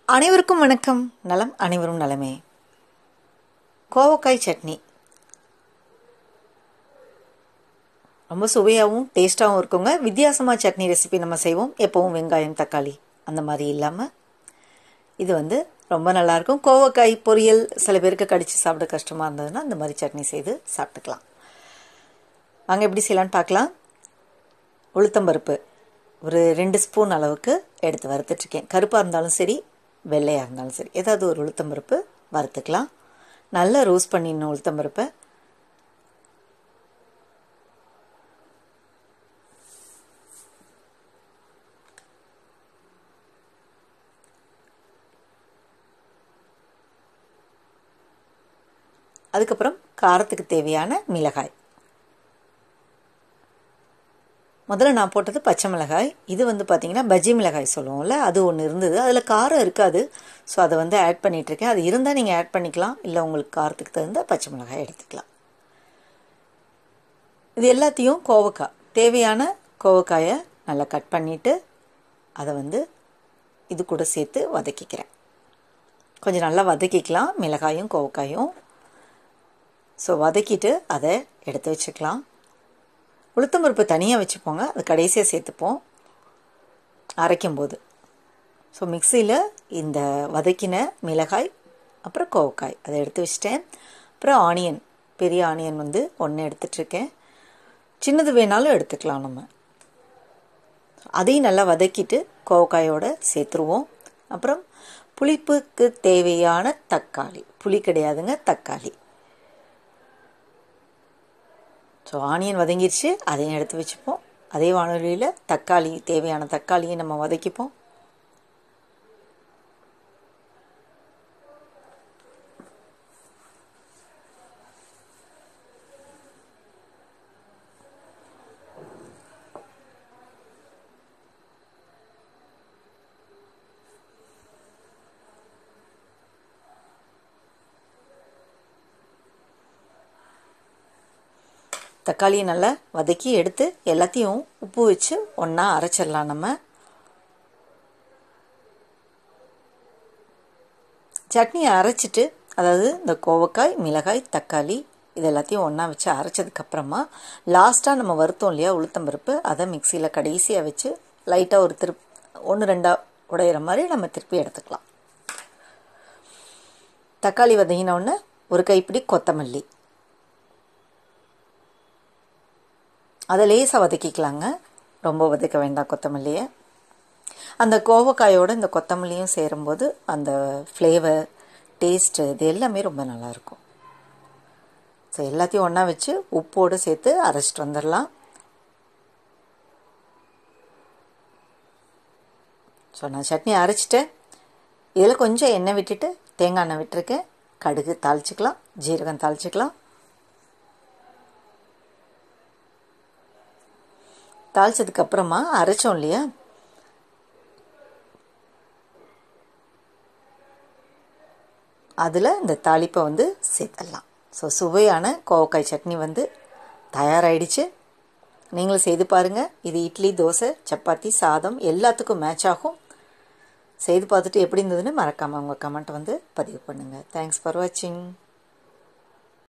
அனைவருக்கும் வணக்கம் நலம் அனைவரும் நலமே கோவக்காய் சட்னி ரொம்ப சுவையாகவும் டேஸ்ட்டாகவும் இருக்குங்க வித்தியாசமாக சட்னி ரெசிபி நம்ம செய்வோம் எப்போவும் வெங்காயம் தக்காளி அந்த மாதிரி இல்லாமல் இது வந்து ரொம்ப நல்லாயிருக்கும் கோவக்காய் பொரியல் சில பேருக்கு கடித்து சாப்பிட கஷ்டமாக இருந்ததுன்னா அந்த மாதிரி சட்னி செய்து சாப்பிட்டுக்கலாம் வாங்க எப்படி செய்யலான்னு பார்க்கலாம் உளுத்தம்பருப்பு ஒரு ரெண்டு ஸ்பூன் அளவுக்கு எடுத்து வறுத்துட்ருக்கேன் கருப்பாக இருந்தாலும் சரி வெள்ளையாக இருந்தாலும் சரி ஏதாவது ஒரு உளுத்தம்பருப்பு வறுத்துக்கலாம் நல்லா ரோஸ்ட் பண்ணிடணும் உளுத்தம்பருப்பை அதுக்கப்புறம் காரத்துக்கு தேவையான மிளகாய் முதல்ல நான் போட்டது பச்சை மிளகாய் இது வந்து பார்த்திங்கன்னா பஜ்ஜி மிளகாய் சொல்லுவோம்ல அது ஒன்று இருந்தது அதில் காரம் இருக்காது ஸோ அதை வந்து ஆட் பண்ணிகிட்ருக்கேன் அது இருந்தால் நீங்கள் ஆட் பண்ணிக்கலாம் இல்லை உங்களுக்கு காரத்துக்கு தகுந்த பச்சை மிளகாய் எடுத்துக்கலாம் இது எல்லாத்தையும் கோவக்காய் தேவையான கோவக்காயை நல்லா கட் பண்ணிவிட்டு அதை வந்து இது கூட சேர்த்து வதக்கிக்கிறேன் கொஞ்சம் நல்லா வதக்கிக்கலாம் மிளகாயும் கோவக்காயும் ஸோ வதக்கிட்டு அதை எடுத்து வச்சுக்கலாம் உளுத்தம்பருப்பு தனியாக வச்சுப்போங்க அது கடைசியாக சேர்த்துப்போம் அரைக்கும்போது ஸோ மிக்சியில் இந்த வதக்கின மிளகாய் அப்புறம் கோவக்காய் அதை எடுத்து வச்சிட்டேன் அப்புறம் ஆனியன் பெரிய ஆனியன் வந்து ஒன்று எடுத்துட்ருக்கேன் சின்னது வேணாலும் எடுத்துக்கலாம் நம்ம அதையும் நல்லா வதக்கிட்டு கோவக்காயோடு சேர்த்துருவோம் அப்புறம் புளிப்புக்கு தேவையான தக்காளி புளி கிடையாதுங்க தக்காளி ஸோ ஆனியன் வதங்கிடுச்சு அதையும் எடுத்து வச்சுப்போம் அதே வானொலியில் தக்காளி தேவையான தக்காளியை நம்ம வதக்கிப்போம் தக்காளியை நல்லா வதக்கி எடுத்து எல்லாத்தையும் உப்பு வச்சு ஒன்றா அரைச்சிடலாம் நம்ம சட்னியை அரைச்சிட்டு அதாவது இந்த கோவக்காய் மிளகாய் தக்காளி இது எல்லாத்தையும் ஒன்றா வச்சு அரைச்சதுக்கப்புறமா லாஸ்ட்டாக நம்ம வருத்தோம் இல்லையா உளுத்தம்பருப்பு அதை மிக்சியில் கடைசியாக வச்சு லைட்டாக ஒரு திருப் ஒன்று ரெண்டாக உடையிற மாதிரி நம்ம திருப்பி எடுத்துக்கலாம் தக்காளி வதங்கினோடனே ஒரு கைப்பிடி கொத்தமல்லி அதை லேசாக வதக்கிக்கலாங்க ரொம்ப வதக்க வேண்டாம் கொத்தமல்லியை அந்த கோவக்காயோடு இந்த கொத்தமல்லியும் சேரும்போது அந்த ஃப்ளேவர் டேஸ்ட்டு இது எல்லாமே ரொம்ப நல்லாயிருக்கும் ஸோ எல்லாத்தையும் ஒன்றா வச்சு உப்போடு சேர்த்து அரைச்சிட்டு வந்துடலாம் ஸோ நான் சட்னி அரைச்சிட்டேன் இதில் கொஞ்சம் எண்ணெய் விட்டுட்டு தேங்காய் எண்ணெய் விட்டுருக்கேன் கடுகு தாளிச்சிக்கலாம் ஜீரகம் தாளிச்சிக்கலாம் தாளிச்சதுக்கு அப்புறமா அரைச்சோம் இல்லையா அதில் இந்த தாளிப்பை வந்து சேர்த்துடலாம் ஸோ சுவையான கோவக்காய் சட்னி வந்து தயாராகிடுச்சு நீங்களும் செய்து பாருங்கள் இது இட்லி தோசை சப்பாத்தி சாதம் எல்லாத்துக்கும் மேட்ச் ஆகும் செய்து பார்த்துட்டு எப்படி இருந்ததுன்னு மறக்காமல் உங்கள் கமெண்ட் வந்து பதிவு பண்ணுங்கள் தேங்க்ஸ் ஃபார் வாட்சிங்